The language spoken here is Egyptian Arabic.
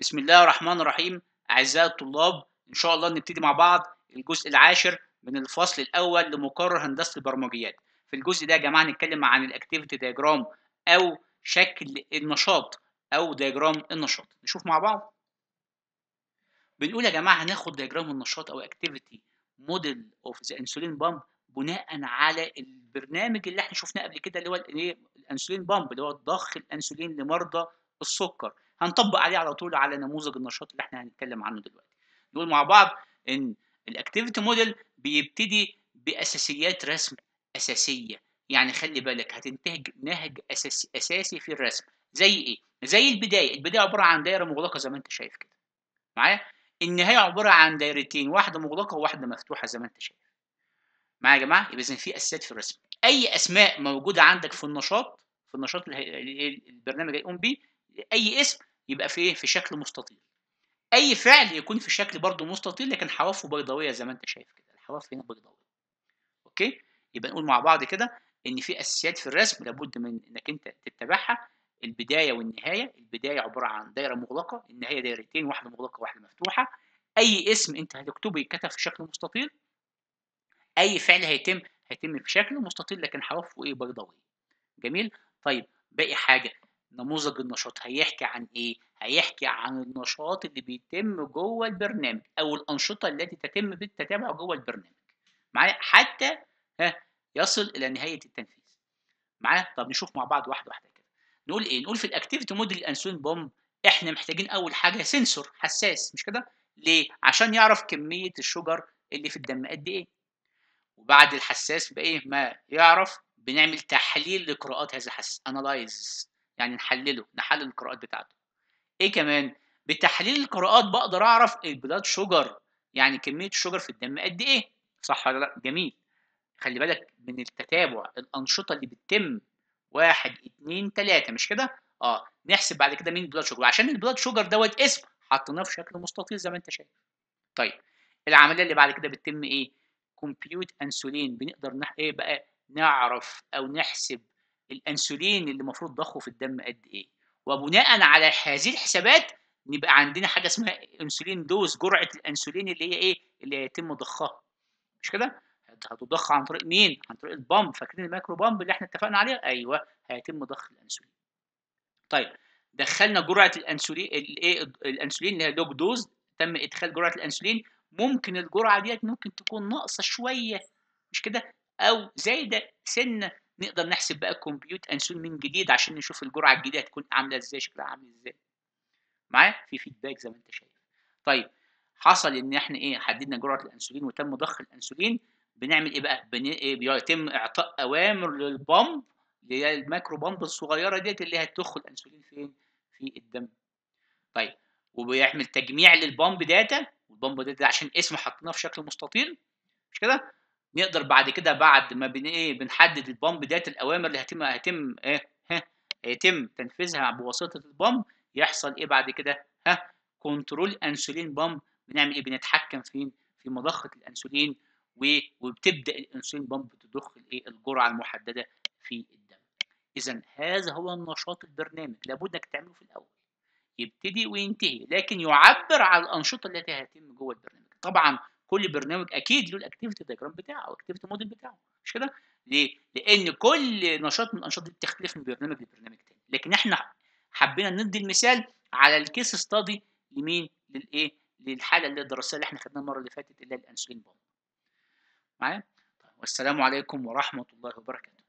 بسم الله الرحمن الرحيم أعزائي الطلاب إن شاء الله نبتدي مع بعض الجزء العاشر من الفصل الأول لمقرر هندسة البرمجيات في الجزء ده يا جماعة نتكلم عن الأكتيفيتي دياجرام أو شكل النشاط أو دياجرام النشاط نشوف مع بعض بنقول يا جماعة هناخد دياجرام النشاط أو أكتيفيتي موديل أوف ذا انسولين بامب بناء على البرنامج اللي احنا شفناه قبل كده اللي هو الايه الانسولين بامب اللي هو ضخ الانسولين لمرضى السكر هنطبق عليه على طول على نموذج النشاط اللي احنا هنتكلم عنه دلوقتي نقول مع بعض ان الاكتيفيتي موديل بيبتدي باساسيات رسم اساسيه يعني خلي بالك هتنتهج نهج اساسي اساسي في الرسم زي ايه زي البدايه البدايه عباره عن دايره مغلقه زي ما انت شايف كده معايا النهايه عباره عن دايرتين واحده مغلقه وواحده مفتوحه زي ما انت شايف معايا يا جماعه يبقى اذا في اساسيات في الرسم اي اسماء موجوده عندك في النشاط في النشاط اللي البرنامج هيقوم بيه اي اسم يبقى في ايه في شكل مستطيل اي فعل يكون في شكل برضه مستطيل لكن حوافه بيضاويه زي ما انت شايف كده الحواف هنا بيضاويه اوكي يبقى نقول مع بعض كده ان في اساسيات في الرسم لابد من انك انت تتبعها البدايه والنهايه البدايه عباره عن دايره مغلقه النهايه دايرتين واحده مغلقه واحده مفتوحه اي اسم انت هتكتبه يتكتب في شكل مستطيل اي فعل هيتم هيتم في شكل مستطيل لكن حوافه ايه بيضاويه جميل طيب باقي حاجه نموذج النشاط هيحكي عن ايه هيحكي عن النشاط اللي بيتم جوه البرنامج او الانشطه التي تتم بالتتابع جوه البرنامج معايا حتى ها يصل الى نهايه التنفيذ معايا طب نشوف مع بعض واحده واحده كده نقول ايه نقول في الاكتيفيتي موديل الانسولين بومب احنا محتاجين اول حاجه سنسور حساس مش كده ليه عشان يعرف كميه الشجر اللي في الدم قد ايه وبعد الحساس بايه ما يعرف بنعمل تحليل لقراءات هذا الحساس انالايز يعني نحلله نحلل القراءات بتاعته ايه كمان بتحليل القراءات بقدر اعرف البلاد شجر يعني كميه الشجر في الدم قد ايه صح ولا لا جميل خلي بالك من التتابع الانشطه اللي بتتم واحد اتنين تلاته مش كده اه نحسب بعد كده مين البلاد شجر عشان البلاد شجر دوت اسم حطيناه في شكل مستطيل زي ما انت شايف طيب العمليه اللي بعد كده بتتم ايه كومبيوت انسولين بنقدر نح... ايه بقى نعرف او نحسب الانسولين اللي المفروض ضخه في الدم قد ايه وبناء على هذه الحسابات نبقى عندنا حاجه اسمها انسولين دوز جرعه الانسولين اللي هي ايه اللي هيتم ضخها مش كده هتضخ عن طريق مين عن طريق البامب فاكرين المايكرو بامب اللي احنا اتفقنا عليه ايوه هيتم ضخ الانسولين طيب دخلنا جرعه الانسولين الايه الانسولين اللي هي لوج دوز تم ادخال جرعه الانسولين ممكن الجرعه ديت ممكن تكون ناقصه شويه مش كده او زايده سنه نقدر نحسب بقى كومبيوت انسولين من جديد عشان نشوف الجرعه الجديده هتكون عامله ازاي شكلها عامل ازاي معايا في فيدباك زي ما انت شايف طيب حصل ان احنا ايه حددنا جرعه الانسولين وتم ضخ الانسولين بنعمل ايه بقى بن... إيه بيتم اعطاء اوامر للبامب اللي هي الماكرو بامب الصغيره ديت اللي هتضخ الانسولين فين في الدم طيب وبيعمل تجميع للبامب داتا والبامب داتا عشان اسمه حطيناه في شكل مستطيل مش كده نقدر بعد كده بعد ما بن ايه بنحدد البامب داتا الاوامر اللي هتم هيتم ايه ها هيتم تنفيذها بواسطه البامب يحصل ايه بعد كده ها كنترول انسولين بامب بنعمل ايه بنتحكم فين في مضخه الانسولين وبتبدا الانسولين بامب تضخ الايه الجرعه المحدده في الدم اذا هذا هو النشاط البرنامج لابد انك تعمله في الاول يبتدي وينتهي لكن يعبر عن الانشطه التي هتتم جوه البرنامج طبعا كل برنامج اكيد له الاكتيفيتي دياجرام بتاعه او اكتيفيتي موديل بتاعه مش كده ليه لان كل نشاط من الانشطه دي بتختلف من برنامج لبرنامج تاني لكن احنا حبينا ندي المثال على الكيس ستادي لمين للايه للحاله اللي الدراسيه اللي احنا خدناها المره اللي فاتت اللي هي الانسولين بومب معايا والسلام عليكم ورحمه الله وبركاته